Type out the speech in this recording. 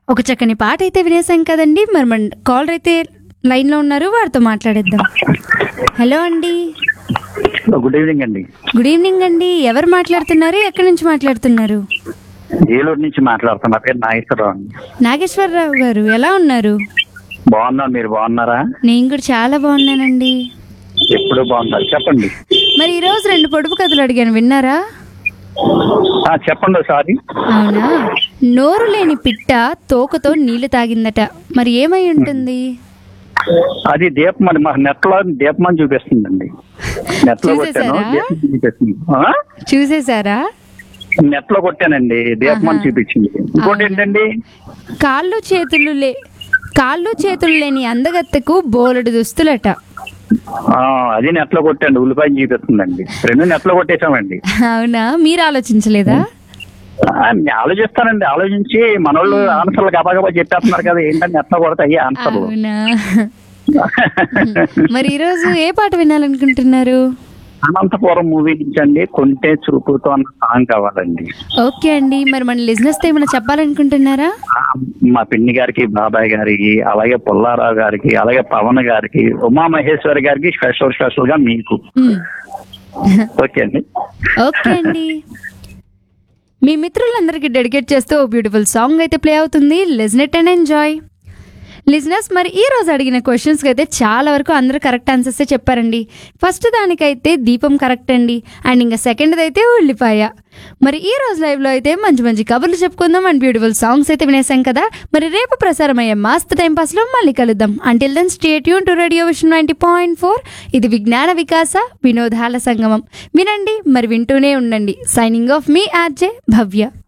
ఒక చక్కని పాట అయితే వినేసాం కదండి మరి మన కాలర్ అయితే లైన్లో ఉన్నారు వారితో మాట్లాడేద్దాం హలో అండి గుడ్ ఈవినింగ్ అండి గుడ్ ఈవినింగ్ అండి ఎవరు మాట్లాడుతున్నారు ఎక్కడి నుంచి మాట్లాడుతున్నారు ఏలూరు నుంచి మాట్లాడుతున్నా పేరు నాగేశ్వరరావు అండి నాగేశ్వరరావు గారు ఎలా ఉన్నారు బాగున్నాను మీరు బాగున్నారా నేను కూడా చాలా బాగున్నానండి ఎప్పుడు బాగున్నారు చెప్పండి మరి ఈరోజు రెండు పొడుపు కథలు అడిగాను విన్నారా ఆ, చెప్పండి ఒకసారి అవునా నోరు లేని పిట్ట తోకతో నీళ్లు తాగిందట మరి ఏమై ఉంటుంది అది దీపం అని మా నెట్ లో దీపం అని చూపిస్తుందండి నెట్ లో కొట్టాను చూసేశారా? దీపం చూపిస్తుంది ఆ? చూసేశారా నెట్ లో కొట్టానండి దీపం అని ఆహా. చూపించింది ఇంకోటి అవునా? ఏంటండి కాళ్ళు చేతులు లే కాళ్ళు చేతులు లేని అందగత్తెకు బోలెడు దుస్తులట ఆ, అది నెట్ లో కొట్టాను ఉల్లిపాయ చూపిస్తుందండి రెండు నెట్ లో కొట్టేశామండి అవునా మీరు ఆలోచించలేదా ఆ, నేను ఆలోచిస్తానండి ఆలోచించి మనోళ్ళు ఆన్సర్లు గబగబా చెప్పేస్తున్నారు కదా ఏంటని నెట్ లో కొడితే అయ్యే ఆన్సర్లు అవునా మరి ఈరోజు ఏ పాట వినాలనుకుంటున్నారు అనంతపురం మూవీ నుంచి అండి కొంటే చూపుతో అన్న సాంగ్ కావాలండి ఓకే అండి మరి మన లిజినెస్ తో ఏమైనా చెప్పాలనుకుంటున్నారా ఆ, మా పిన్ని గారికి బాబాయ్ గారికి అలాగే పుల్లారావు గారికి అలాగే పవన్ గారికి ఉమా మహేశ్వరి గారికి స్పెషల్ స్పెషల్ గా మీకు మ్, ఓకే అండి ఓకే అండి మీ మిత్రులందరికీ డెడికేట్ చేస్తూ ఓ బ్యూటిఫుల్ సాంగ్ అయితే ప్లే అవుతుంది లిజనెట్ అండ్ ఎంజాయ్ లిజనర్స్ మరి ఈ రోజు అడిగిన క్వశ్చన్స్కి అయితే చాలా వరకు అందరూ కరెక్ట్ ఆన్సర్సే చెప్పారండి ఫస్ట్ దానికైతే దీపం కరెక్ట్ అండి అండ్ ఇంకా సెకండ్ అయితే ఉల్లిపాయ మరి ఈ రోజు లైవ్లో అయితే మంచి మంచి కబుర్లు చెప్పుకుందాం అండ్ బ్యూటిఫుల్ సాంగ్స్ అయితే వినేసాం కదా మరి రేపు ప్రసారమయ్యే మాస్త్ టైం పాస్లో మళ్ళీ కలుద్దాం అంటిల్ దెన్ స్టేట్ యూన్ to radio vision ninety point four ఇది విజ్ఞాన వికాస వినోదాల సంగమం వినండి మరి వింటూనే ఉండండి సైనింగ్ ఆఫ్ మీ ఆర్జే భవ్య